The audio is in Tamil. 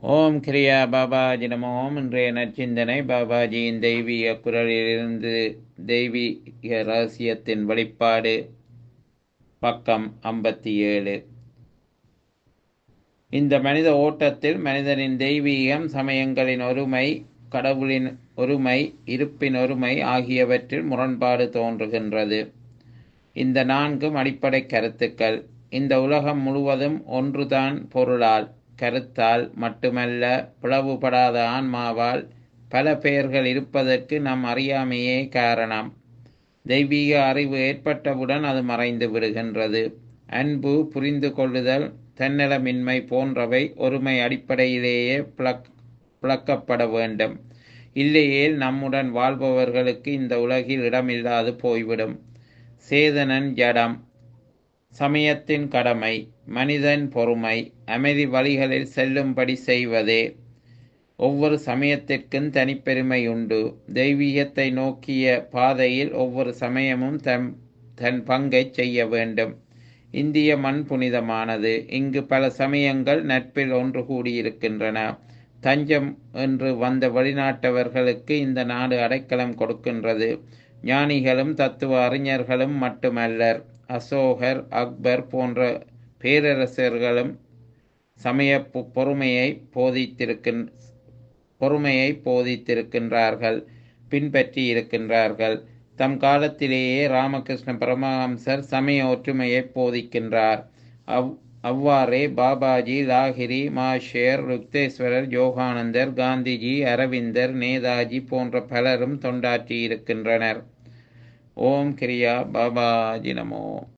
ஓம் கிரியா பாபாஜி நமோ ஓம் இன்றைய நற்சிந்தனை பாபாஜியின் தெய்வீக குரலிலிருந்து தெய்வீக ரகசியத்தின் வெளிப்பாடு பக்கம் ஐம்பத்தி ஏழு இந்த மனித ஓட்டத்தில் மனிதனின் தெய்வீகம் சமயங்களின் ஒருமை கடவுளின் ஒருமை இருப்பின் ஒருமை ஆகியவற்றில் முரண்பாடு தோன்றுகின்றது இந்த நான்கும் அடிப்படை கருத்துக்கள் இந்த உலகம் முழுவதும் ஒன்றுதான் பொருளால் கருத்தால் மட்டுமல்ல பிளவுபடாத ஆன்மாவால் பல பெயர்கள் இருப்பதற்கு நம் அறியாமையே காரணம் தெய்வீக அறிவு ஏற்பட்டவுடன் அது மறைந்து விடுகின்றது அன்பு புரிந்து கொள்ளுதல் தன்னலமின்மை போன்றவை ஒருமை அடிப்படையிலேயே பிளக் பிளக்கப்பட வேண்டும் இல்லையேல் நம்முடன் வாழ்பவர்களுக்கு இந்த உலகில் இடமில்லாது போய்விடும் சேதனன் ஜடம் சமயத்தின் கடமை மனிதன் பொறுமை அமைதி வழிகளில் செல்லும்படி செய்வதே ஒவ்வொரு சமயத்திற்கும் தனிப்பெருமை உண்டு தெய்வீகத்தை நோக்கிய பாதையில் ஒவ்வொரு சமயமும் தன் தன் பங்கை செய்ய வேண்டும் இந்திய மண் புனிதமானது இங்கு பல சமயங்கள் நட்பில் ஒன்று கூடியிருக்கின்றன தஞ்சம் என்று வந்த வெளிநாட்டவர்களுக்கு இந்த நாடு அடைக்கலம் கொடுக்கின்றது ஞானிகளும் தத்துவ அறிஞர்களும் மட்டுமல்லர் அசோகர் அக்பர் போன்ற பேரரசர்களும் சமய பொறுமையை போதித்திருக்கின் பொறுமையை போதித்திருக்கின்றார்கள் பின்பற்றி இருக்கின்றார்கள் தம் காலத்திலேயே ராமகிருஷ்ண பரமஹம்சர் சமய ஒற்றுமையை போதிக்கின்றார் அவ் அவ்வாறே பாபாஜி லாகிரி மாஷேர் ருக்தேஸ்வரர் யோகானந்தர் காந்திஜி அரவிந்தர் நேதாஜி போன்ற பலரும் தொண்டாற்றி இருக்கின்றனர் ஓம் கிரியா பாபாஜி நமோ